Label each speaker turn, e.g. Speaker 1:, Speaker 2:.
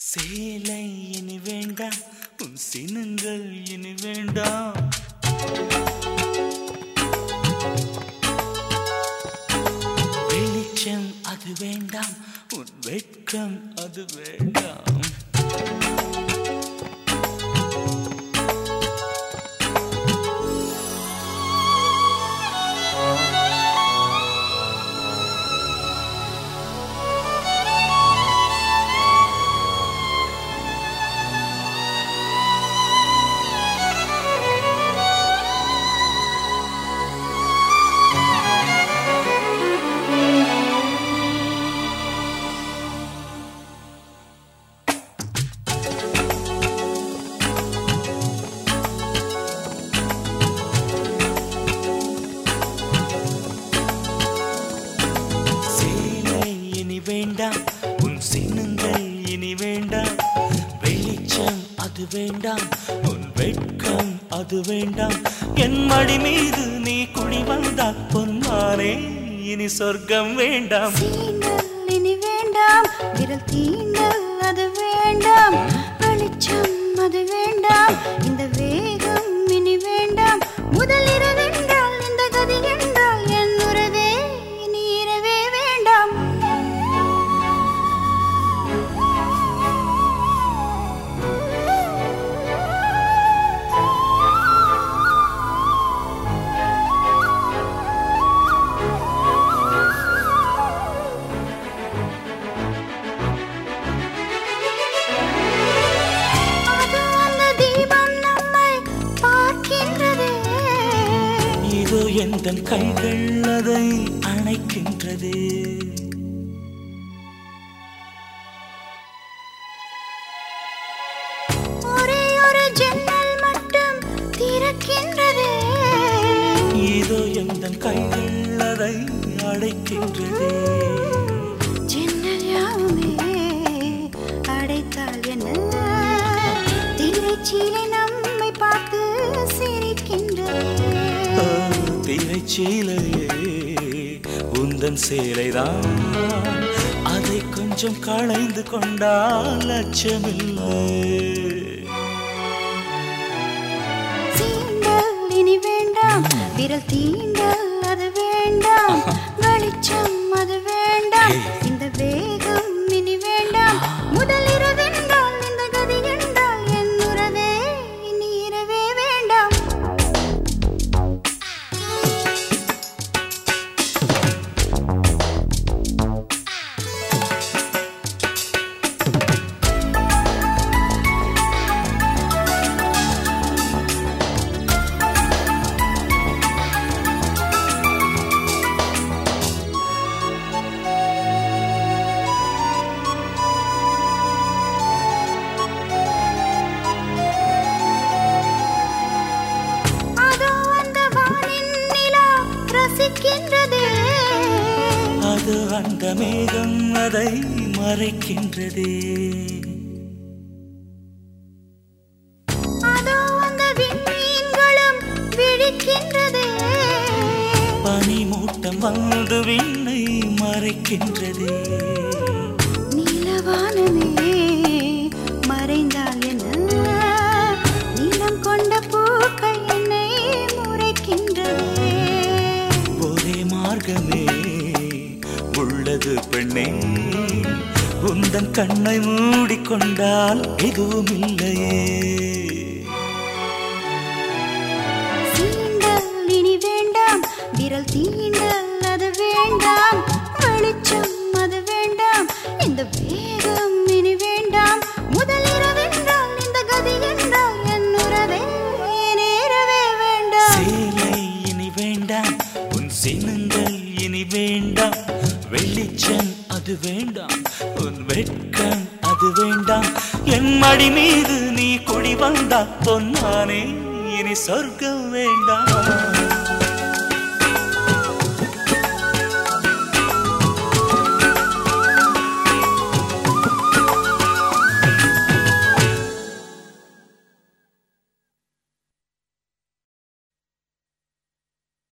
Speaker 1: சேலை இனி வேண்டாம் உன் சினங்கள் இனி வேண்டாம் வெளிச்சம் அது வேண்டாம் உன் வெட்கம் அது வேண்டாம் சேலை இனி வேண்டாம் உன் சின்னங்கள் இனி வேண்டாம் வெளிச்சம் அது வேண்டாம் உன் வெட்கம் அது வேண்டாம் என் மடி மீது நீ குடி வந்தால் பொன்மானே இனி சொர்க்கம் வேண்டாம்
Speaker 2: சீண்டல் இனி வேண்டாம் விரல் தீண்டல் அது வேண்டாம் வெளிச்சம் அது வேண்டாம் இந்த வேகம் இனி வேண்டாம் முதல் இரவென்றால் இந்த கதி என்றால் என் உறவே இனி இரவே வேண்டாம் அது அந்த தீபம் நம்மை பார்க்கின்றதே
Speaker 1: இதோ எந்த கைகள் அதை அணைக்கின்றது
Speaker 2: ஒரே ஒரு ஜன்னல் மட்டும் திறக்கின்றதே
Speaker 1: இதோ எந்த கைகள் அதை அடைக்கின்றது
Speaker 2: ஜன்னல் யாவுமே அடைத்தால் என்ன திரைச்சீலை நம்மை பார்த்து சிரிக்கின்றதே
Speaker 1: திரைச்சீலையே உந்தன் சேலைதான் அதை கொஞ்சம் களைந்து கொண்டால் அச்சமில்லை
Speaker 2: சீண்டல் இனி வேண்டாம் விரல் தீண்டல் அது வேண்டாம் வெளிச்சம் அது வேண்டாம் இந்த வேகம் இனி வேண்டாம் முதல் இரவென்றால் இந்த கதி என்றால் என் உறவே இனி இரவே வேண்டாம் அதோ அந்த வானின் நிலா ரசிக்கின்றதே
Speaker 1: அது அந்த மேகம் அதை மறைக்கின்றதே
Speaker 2: அதோ அந்த விண்மீன்களும் விழிக்கின்றதே
Speaker 1: பனிமூட்டம் வந்து விண்ணை மறைக்கின்றதே
Speaker 2: நீலவானமே மறைந்தால் என்ன நீலம் கொண்ட பூக்கள் என்னை முறைக்கின்றதே
Speaker 1: ஒரே மார்க்கமே உள்ளது பெண்ணே உந்தன் கண்ணை மூடிக்கொண்டால் எதுவும் இல்லையே
Speaker 2: சீண்டல் இனி வேண்டாம் விரல் தீண்டல் அது வேண்டாம் வெளிச்சம் அது வேண்டாம் இந்த வேகம் இனி வேண்டாம் முதல் இரவென்றால் இந்த கதி என்றால் என் உறவே நேரவே வேண்டாம்
Speaker 1: சேலை இனி வேண்டாம் உன் சினங்கள் இனி வேண்டாம் வெளிச்சம் அது வேண்டாம் உன் வெட்கம் அது வேண்டாம் என் மடி மீது நீ குடி வந்தா பொன்னானே இனி சொர்க்கம் வேண்டாம்